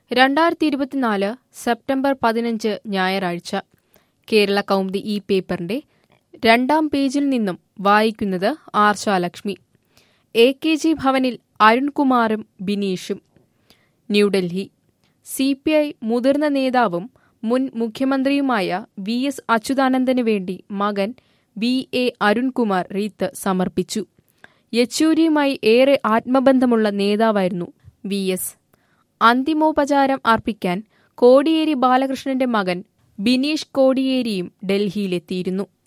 രണ്ടായിരത്തി ഇരുപത്തിനാല് സെപ്റ്റംബർ പതിനഞ്ച് ഞായറാഴ്ച കേരള കൗമുദി ഈ പേപ്പറിന്റെ രണ്ടാം പേജിൽ നിന്നും വായിക്കുന്നത് ആർഷാലക്ഷ്മി എ കെ ജി ഭവനിൽ അരുൺകുമാറും ബിനീഷും ന്യൂഡൽഹി സി പി ഐ മുതിർന്ന നേതാവും മുൻ മുഖ്യമന്ത്രിയുമായ വി എസ് അച്യുതാനന്ദന് വേണ്ടി മകൻ വി എ അരുൺകുമാർ റീത്ത് സമർപ്പിച്ചു യെച്ചൂരിയുമായി ഏറെ ആത്മബന്ധമുള്ള നേതാവായിരുന്നു വി എസ് അന്തിമോപചാരം അർപ്പിക്കാൻ കോടിയേരി ബാലകൃഷ്ണന്റെ മകൻ ബിനീഷ് കോടിയേരിയും ഡൽഹിയിലെത്തിയിരുന്നു